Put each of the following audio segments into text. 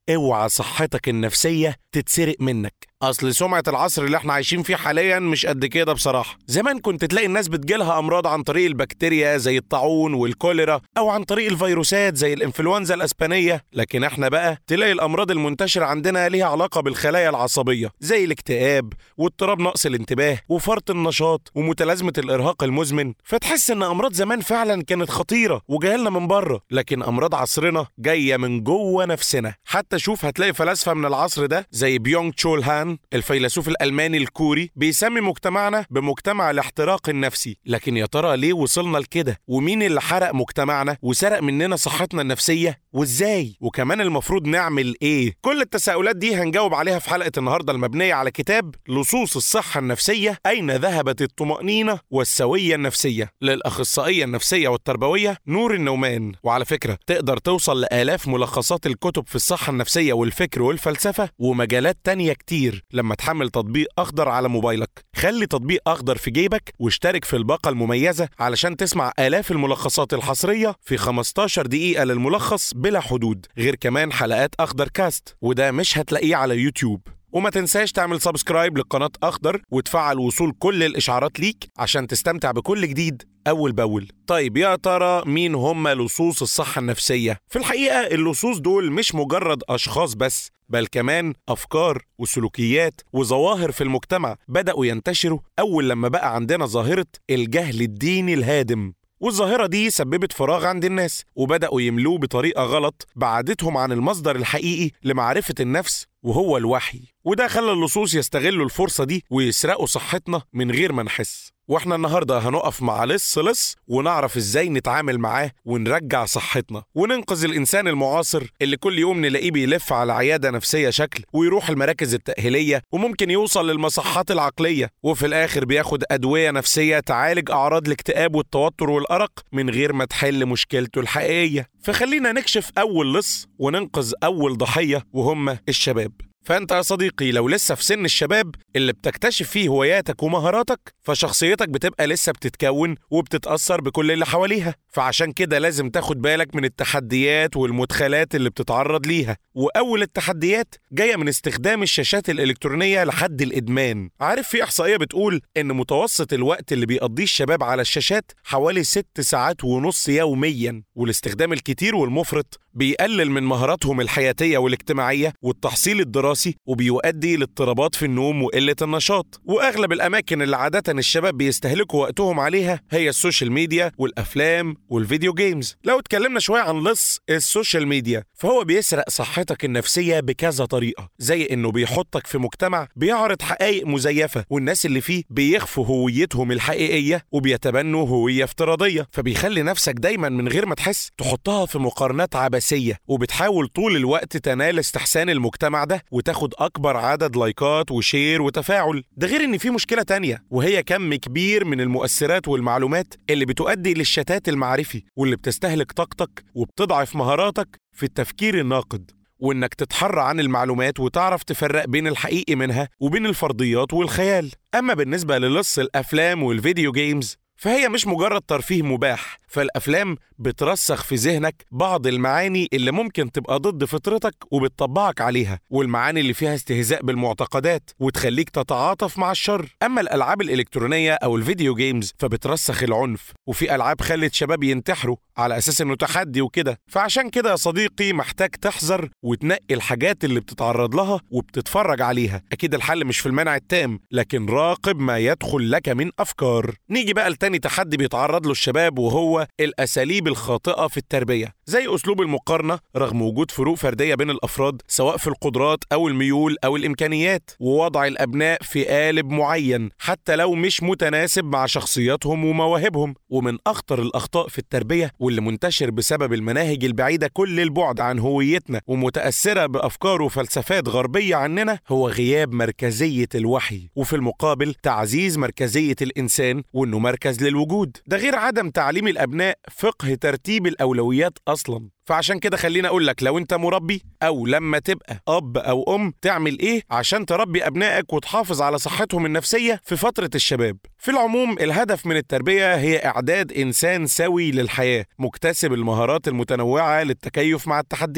اوعى صحتك النفسية تتسرق منك اصل سمعة العصر اللي احنا عايشين فيه حاليا مش قد كده بصراحة زمان كنت تلاقي الناس بتجيلها امراض عن طريق البكتيريا زي الطاعون والكوليرا او عن طريق الفيروسات زي الانفلونزا الاسبانية لكن احنا بقى تلاقي الامراض المنتشرة عندنا ليها علاقة بالخلايا العصبية زي الاكتئاب واضطراب نقص الانتباه وفرط النشاط ومتلازمة الارهاق المزمن فتحس ان امراض زمان فعلا كانت خطيرة وجايلنا من بره لكن امراض عصرنا جاية من جوه نفسنا حتى شوف هتلاقي فلاسفة من العصر ده زي بيونغ تشول هان الفيلسوف الألماني الكوري بيسمي مجتمعنا بمجتمع الاحتراق النفسي لكن يا ترى ليه وصلنا لكده ومين اللي حرق مجتمعنا وسرق مننا صحتنا النفسية وازاي وكمان المفروض نعمل ايه كل التساؤلات دي هنجاوب عليها في حلقة النهاردة المبنية على كتاب لصوص الصحة النفسية أين ذهبت الطمأنينة والسوية النفسية للأخصائية النفسية والتربوية نور النومان وعلى فكرة تقدر توصل لآلاف ملخصات الكتب في الصحة النفسية والفكر والفلسفة ومجالات تانية كتير لما تحمل تطبيق أخضر على موبايلك خلي تطبيق أخضر في جيبك واشترك في الباقة المميزة علشان تسمع آلاف الملخصات الحصرية في 15 دقيقة للملخص بلا حدود غير كمان حلقات أخضر كاست وده مش هتلاقيه على يوتيوب وما تنساش تعمل سبسكرايب لقناة أخضر وتفعل وصول كل الإشعارات ليك عشان تستمتع بكل جديد أول بأول طيب يا ترى مين هم لصوص الصحة النفسية؟ في الحقيقة اللصوص دول مش مجرد أشخاص بس بل كمان أفكار وسلوكيات وظواهر في المجتمع بدأوا ينتشروا أول لما بقى عندنا ظاهرة الجهل الديني الهادم والظاهرة دي سببت فراغ عند الناس وبدأوا يملوه بطريقة غلط بعدتهم عن المصدر الحقيقي لمعرفة النفس وهو الوحي وده خلى اللصوص يستغلوا الفرصة دي ويسرقوا صحتنا من غير ما نحس واحنا النهارده هنقف مع لص لص ونعرف ازاي نتعامل معاه ونرجع صحتنا وننقذ الانسان المعاصر اللي كل يوم نلاقيه بيلف على عياده نفسيه شكل ويروح المراكز التاهيليه وممكن يوصل للمصحات العقليه وفي الاخر بياخد ادويه نفسيه تعالج اعراض الاكتئاب والتوتر والارق من غير ما تحل مشكلته الحقيقيه فخلينا نكشف اول لص وننقذ اول ضحيه وهم الشباب فانت يا صديقي لو لسه في سن الشباب اللي بتكتشف فيه هواياتك ومهاراتك فشخصيتك بتبقى لسه بتتكون وبتتأثر بكل اللي حواليها فعشان كده لازم تاخد بالك من التحديات والمدخلات اللي بتتعرض ليها وأول التحديات جاية من استخدام الشاشات الإلكترونية لحد الإدمان عارف في إحصائية بتقول إن متوسط الوقت اللي بيقضيه الشباب على الشاشات حوالي ست ساعات ونص يوميا والاستخدام الكتير والمفرط بيقلل من مهاراتهم الحياتية والاجتماعية والتحصيل الدراسي وبيؤدي لاضطرابات في النوم وقلة النشاط وأغلب الأماكن اللي عادة الشباب بيستهلكوا وقتهم عليها هي السوشيال ميديا والأفلام والفيديو جيمز لو اتكلمنا شوية عن لص السوشيال ميديا فهو بيسرق صحتك النفسية بكذا طريقة زي إنه بيحطك في مجتمع بيعرض حقائق مزيفة والناس اللي فيه بيخفوا هويتهم الحقيقية وبيتبنوا هوية افتراضية فبيخلي نفسك دايما من غير ما تحس تحطها في مقارنات عبثية وبتحاول طول الوقت تنال استحسان المجتمع ده وتاخد أكبر عدد لايكات وشير وتفاعل ده غير إن في مشكلة تانية وهي كم كبير من المؤثرات والمعلومات اللي بتؤدي للشتات المعرفي واللي بتستهلك طاقتك وبتضعف مهاراتك في التفكير الناقد وإنك تتحرى عن المعلومات وتعرف تفرق بين الحقيقي منها وبين الفرضيات والخيال أما بالنسبة للص الأفلام والفيديو جيمز فهي مش مجرد ترفيه مباح فالافلام بترسخ في ذهنك بعض المعاني اللي ممكن تبقى ضد فطرتك وبتطبعك عليها والمعاني اللي فيها استهزاء بالمعتقدات وتخليك تتعاطف مع الشر اما الالعاب الالكترونيه او الفيديو جيمز فبترسخ العنف وفي العاب خلت شباب ينتحروا على اساس انه تحدي وكده فعشان كده يا صديقي محتاج تحذر وتنقي الحاجات اللي بتتعرض لها وبتتفرج عليها اكيد الحل مش في المنع التام لكن راقب ما يدخل لك من افكار نيجي بقى لتاني تحدي بيتعرض له الشباب وهو الاساليب الخاطئه في التربيه زي اسلوب المقارنه رغم وجود فروق فرديه بين الافراد سواء في القدرات او الميول او الامكانيات ووضع الابناء في قالب معين حتى لو مش متناسب مع شخصياتهم ومواهبهم ومن اخطر الاخطاء في التربيه واللي منتشر بسبب المناهج البعيده كل البعد عن هويتنا ومتاثره بافكار وفلسفات غربيه عننا هو غياب مركزيه الوحي وفي المقابل تعزيز مركزيه الانسان وانه مركز للوجود ده غير عدم تعليم الابناء فقه ترتيب الاولويات اصلا فعشان كده خليني اقول لك لو انت مربي او لما تبقى اب او ام تعمل ايه عشان تربي ابنائك وتحافظ على صحتهم النفسيه في فتره الشباب في العموم الهدف من التربيه هي اعداد انسان سوي للحياه مكتسب المهارات المتنوعه للتكيف مع التحديات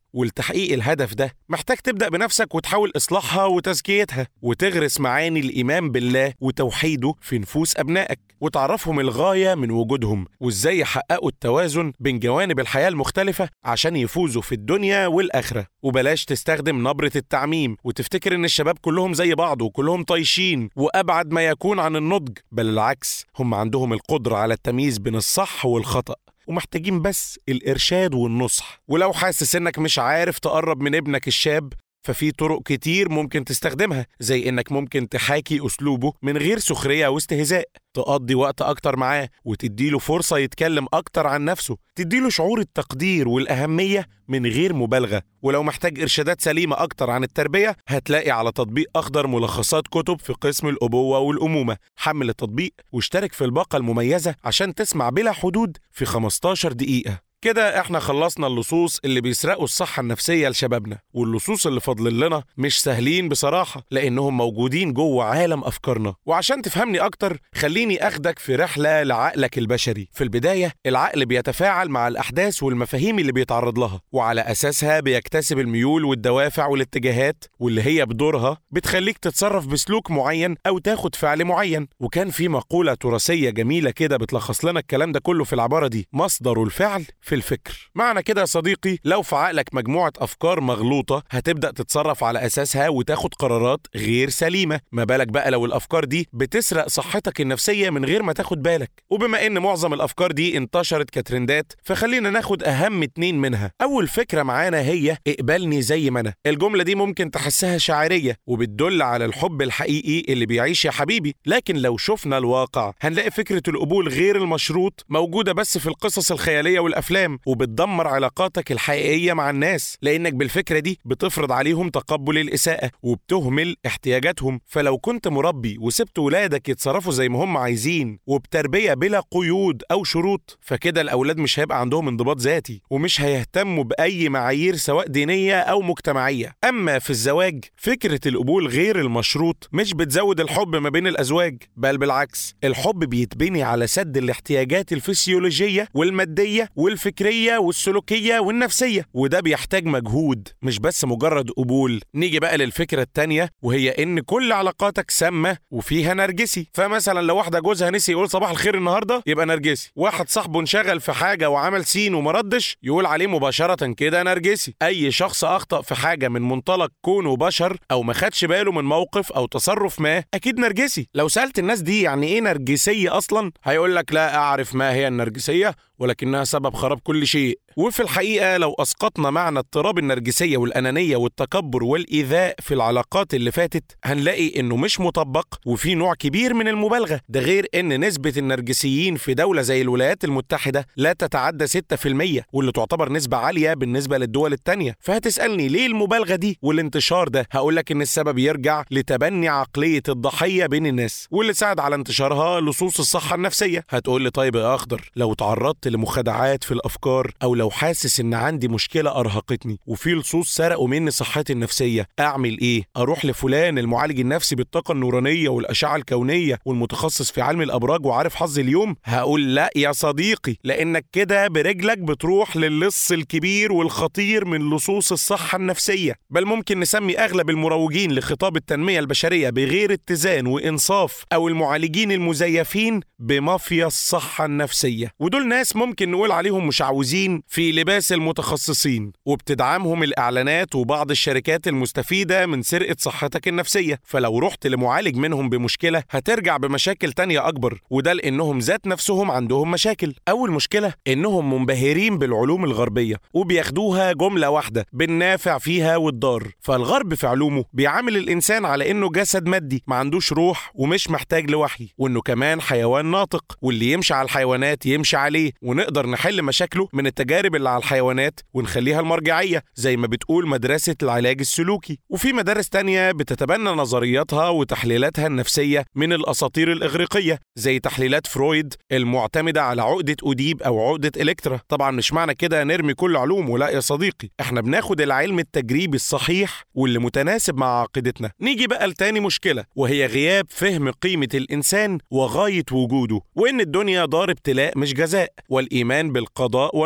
ولتحقيق الهدف ده محتاج تبدأ بنفسك وتحاول إصلاحها وتزكيتها وتغرس معاني الإيمان بالله وتوحيده في نفوس أبنائك وتعرفهم الغاية من وجودهم وإزاي يحققوا التوازن بين جوانب الحياة المختلفة عشان يفوزوا في الدنيا والآخرة وبلاش تستخدم نبرة التعميم وتفتكر إن الشباب كلهم زي بعض وكلهم طايشين وأبعد ما يكون عن النضج بل العكس هم عندهم القدرة على التمييز بين الصح والخطأ ومحتاجين بس الإرشاد والنصح ولو حاسس إنك مش عارف تقرب من ابنك الشاب ففي طرق كتير ممكن تستخدمها زي إنك ممكن تحاكي أسلوبه من غير سخرية أو استهزاء تقضي وقت أكتر معاه وتديله فرصة يتكلم أكتر عن نفسه تديله شعور التقدير والأهمية من غير مبالغة ولو محتاج إرشادات سليمة أكتر عن التربية هتلاقي على تطبيق أخضر ملخصات كتب في قسم الأبوة والأمومة حمل التطبيق واشترك في الباقة المميزة عشان تسمع بلا حدود في 15 دقيقة كده احنا خلصنا اللصوص اللي بيسرقوا الصحة النفسية لشبابنا واللصوص اللي فاضل لنا مش سهلين بصراحة لأنهم موجودين جوه عالم أفكارنا وعشان تفهمني أكتر خليني أخدك في رحلة لعقلك البشري في البداية العقل بيتفاعل مع الأحداث والمفاهيم اللي بيتعرض لها وعلى أساسها بيكتسب الميول والدوافع والاتجاهات واللي هي بدورها بتخليك تتصرف بسلوك معين أو تاخد فعل معين وكان في مقولة تراثية جميلة كده بتلخص لنا الكلام ده كله في العبارة دي مصدر الفعل في الفكر معنى كده يا صديقي لو في عقلك مجموعة أفكار مغلوطة هتبدأ تتصرف على أساسها وتاخد قرارات غير سليمة ما بالك بقى لو الأفكار دي بتسرق صحتك النفسية من غير ما تاخد بالك وبما إن معظم الأفكار دي انتشرت كترندات فخلينا ناخد أهم اتنين منها أول فكرة معانا هي اقبلني زي ما أنا الجملة دي ممكن تحسها شاعرية وبتدل على الحب الحقيقي اللي بيعيش يا حبيبي لكن لو شفنا الواقع هنلاقي فكرة القبول غير المشروط موجودة بس في القصص الخيالية والأفلام وبتدمر علاقاتك الحقيقية مع الناس لأنك بالفكرة دي بتفرض عليهم تقبل الإساءة وبتهمل احتياجاتهم فلو كنت مربي وسبت ولادك يتصرفوا زي ما هم عايزين وبتربية بلا قيود أو شروط فكده الأولاد مش هيبقى عندهم انضباط ذاتي ومش هيهتموا بأي معايير سواء دينية أو مجتمعية أما في الزواج فكرة القبول غير المشروط مش بتزود الحب ما بين الأزواج بل بالعكس الحب بيتبني على سد الاحتياجات الفسيولوجية والمادية والفكرية والسلوكية والنفسية وده بيحتاج مجهود مش بس مجرد قبول نيجي بقى للفكرة التانية وهي إن كل علاقاتك سامة وفيها نرجسي فمثلا لو واحدة جوزها نسي يقول صباح الخير النهاردة يبقى نرجسي واحد صاحبه انشغل في حاجة وعمل سين ومردش يقول عليه مباشرة كده نرجسي أي شخص أخطأ في حاجة من منطلق كونه بشر أو ما خدش باله من موقف أو تصرف ما أكيد نرجسي لو سألت الناس دي يعني إيه نرجسية أصلا هيقول لك لا أعرف ما هي النرجسية ولكنها سبب خراب كل شيء وفي الحقيقة لو أسقطنا معنى اضطراب النرجسية والأنانية والتكبر والإيذاء في العلاقات اللي فاتت هنلاقي إنه مش مطبق وفي نوع كبير من المبالغة ده غير إن نسبة النرجسيين في دولة زي الولايات المتحدة لا تتعدى 6% واللي تعتبر نسبة عالية بالنسبة للدول التانية فهتسألني ليه المبالغة دي والانتشار ده هقولك إن السبب يرجع لتبني عقلية الضحية بين الناس واللي ساعد على انتشارها لصوص الصحة النفسية هتقول لي طيب يا أخضر لو تعرضت لمخادعات في الأفكار أو لو حاسس إن عندي مشكلة أرهقتني وفي لصوص سرقوا مني صحتي النفسية أعمل إيه؟ أروح لفلان المعالج النفسي بالطاقة النورانية والأشعة الكونية والمتخصص في علم الأبراج وعارف حظ اليوم؟ هقول لا يا صديقي لأنك كده برجلك بتروح للص الكبير والخطير من لصوص الصحة النفسية بل ممكن نسمي أغلب المروجين لخطاب التنمية البشرية بغير اتزان وإنصاف أو المعالجين المزيفين بمافيا الصحة النفسية ودول ناس ممكن نقول عليهم مشعوذين في لباس المتخصصين وبتدعمهم الإعلانات وبعض الشركات المستفيدة من سرقة صحتك النفسية فلو رحت لمعالج منهم بمشكلة هترجع بمشاكل تانية أكبر وده لأنهم ذات نفسهم عندهم مشاكل أول مشكلة إنهم منبهرين بالعلوم الغربية وبياخدوها جملة واحدة بالنافع فيها والضار فالغرب في علومه بيعامل الإنسان على إنه جسد مادي ما عندوش روح ومش محتاج لوحي وإنه كمان حيوان ناطق واللي يمشي على الحيوانات يمشي عليه ونقدر نحل مشاكله من التجارب اللي على الحيوانات ونخليها المرجعية زي ما بتقول مدرسة العلاج السلوكي وفي مدارس تانية بتتبنى نظرياتها وتحليلاتها النفسية من الأساطير الإغريقية زي تحليلات فرويد المعتمدة على عقدة أوديب أو عقدة إلكترا طبعا مش معنى كده نرمي كل علومه لا يا صديقي احنا بناخد العلم التجريبي الصحيح واللي متناسب مع عقيدتنا نيجي بقى لتاني مشكلة وهي غياب فهم قيمة الإنسان وغاية وجوده وإن الدنيا دار ابتلاء مش جزاء والإيمان بالقضاء والقدر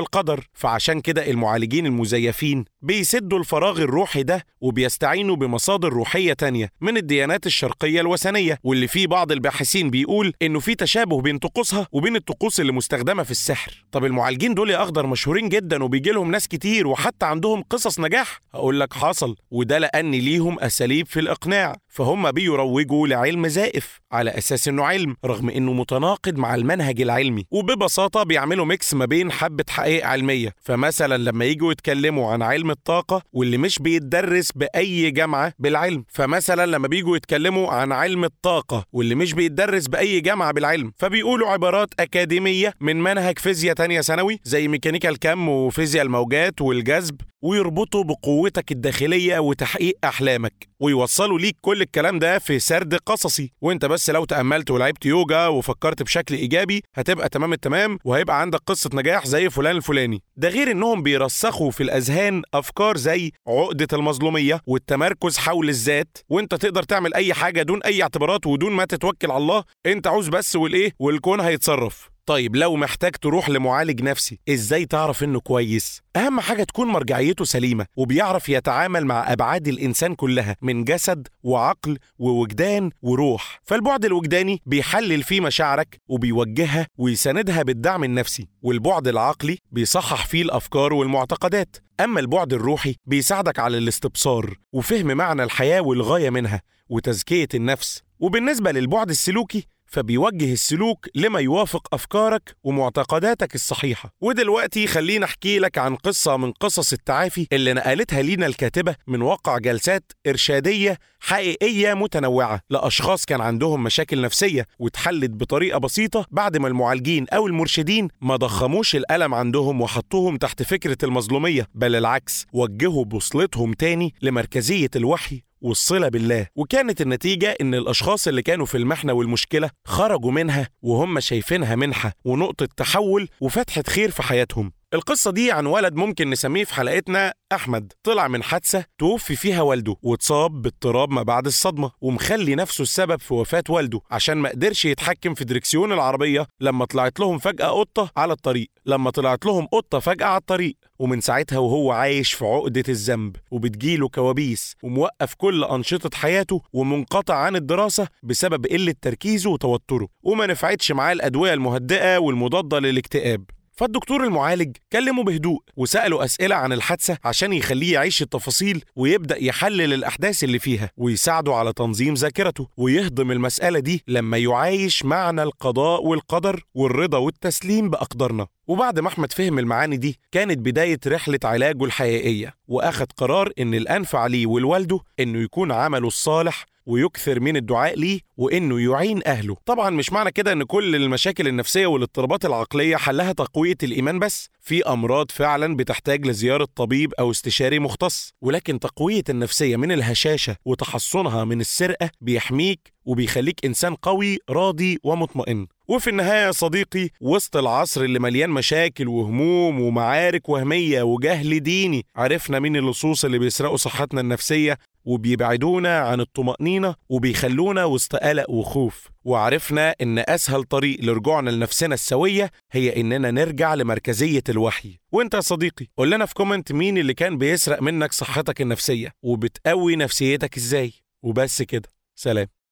أكتر فعشان كده المعالجين المزيفين بيسدوا الفراغ الروحي ده وبيستعينوا بمصادر روحية تانية من الديانات الشرقية الوثنية واللي فيه بعض الباحثين بيقول إنه في تشابه بين طقوسها وبين الطقوس اللي مستخدمة في السحر طب المعالجين دول يا أخضر مشهورين جدا وبيجي لهم ناس كتير وحتى عندهم قصص نجاح هقول لك حصل وده لأن ليهم أساليب في الإقناع فهم بيروجوا لعلم زائف على أساس إنه علم رغم إنه متناقض مع المنهج العلمي وببساطة بيعملوا ميكس ما بين حبة حقائق علمية فمثلا لما يجوا يتكلموا عن علم الطاقة واللي مش بيتدرس بأي جامعة بالعلم فمثلا لما بيجوا يتكلموا عن علم الطاقة واللي مش بيتدرس بأي جامعة بالعلم فبيقولوا عبارات أكاديمية من منهج فيزياء تانية ثانوي زي ميكانيكا الكم وفيزياء الموجات والجذب ويربطوا بقوتك الداخلية وتحقيق أحلامك ويوصلوا ليك كل الكلام ده في سرد قصصي وانت بس لو تأملت ولعبت يوجا وفكرت بشكل إيجابي هتبقى تمام التمام وهيبقى عندك قصة نجاح زي فلان الفلاني ده غير انهم بيرسخوا في الأذهان أفكار زي عقدة المظلومية والتمركز حول الذات وانت تقدر تعمل أي حاجة دون أي اعتبارات ودون ما تتوكل على الله انت عاوز بس والإيه والكون هيتصرف طيب لو محتاج تروح لمعالج نفسي ازاي تعرف انه كويس اهم حاجه تكون مرجعيته سليمه وبيعرف يتعامل مع ابعاد الانسان كلها من جسد وعقل ووجدان وروح فالبعد الوجداني بيحلل فيه مشاعرك وبيوجهها ويساندها بالدعم النفسي والبعد العقلي بيصحح فيه الافكار والمعتقدات اما البعد الروحي بيساعدك على الاستبصار وفهم معنى الحياه والغايه منها وتزكيه النفس وبالنسبه للبعد السلوكي فبيوجه السلوك لما يوافق أفكارك ومعتقداتك الصحيحة ودلوقتي خلينا أحكي لك عن قصة من قصص التعافي اللي نقلتها لينا الكاتبة من واقع جلسات إرشادية حقيقية متنوعة لأشخاص كان عندهم مشاكل نفسية واتحلت بطريقة بسيطة بعد ما المعالجين أو المرشدين ما ضخموش الألم عندهم وحطوهم تحت فكرة المظلومية بل العكس وجهوا بوصلتهم تاني لمركزية الوحي والصلة بالله وكانت النتيجة إن الأشخاص اللي كانوا في المحنة والمشكلة خرجوا منها وهم شايفينها منحة ونقطة تحول وفتحة خير في حياتهم القصة دي عن ولد ممكن نسميه في حلقتنا أحمد طلع من حادثة توفي فيها والده واتصاب باضطراب ما بعد الصدمة ومخلي نفسه السبب في وفاة والده عشان ما قدرش يتحكم في دركسيون العربية لما طلعت لهم فجأة قطة على الطريق لما طلعت لهم قطة فجأة على الطريق ومن ساعتها وهو عايش في عقدة الذنب وبتجيله كوابيس وموقف كل أنشطة حياته ومنقطع عن الدراسة بسبب قلة تركيزه وتوتره وما نفعتش معاه الأدوية المهدئة والمضادة للاكتئاب فالدكتور المعالج كلمه بهدوء وسأله أسئلة عن الحادثة عشان يخليه يعيش التفاصيل ويبدأ يحلل الأحداث اللي فيها ويساعده على تنظيم ذاكرته ويهضم المسألة دي لما يعايش معنى القضاء والقدر والرضا والتسليم بأقدارنا وبعد ما أحمد فهم المعاني دي كانت بداية رحلة علاجه الحقيقية وأخد قرار إن الأنفع ليه ولوالده إنه يكون عمله الصالح ويكثر من الدعاء ليه وانه يعين اهله طبعا مش معنى كده ان كل المشاكل النفسيه والاضطرابات العقليه حلها تقويه الايمان بس في امراض فعلا بتحتاج لزياره طبيب او استشاري مختص ولكن تقويه النفسيه من الهشاشه وتحصنها من السرقه بيحميك وبيخليك انسان قوي راضي ومطمئن وفي النهايه يا صديقي وسط العصر اللي مليان مشاكل وهموم ومعارك وهميه وجهل ديني عرفنا مين اللصوص اللي بيسرقوا صحتنا النفسيه وبيبعدونا عن الطمأنينة وبيخلونا وسط قلق وخوف وعرفنا إن أسهل طريق لرجوعنا لنفسنا السوية هي إننا نرجع لمركزية الوحي وانت يا صديقي قول لنا في كومنت مين اللي كان بيسرق منك صحتك النفسية وبتقوي نفسيتك ازاي وبس كده سلام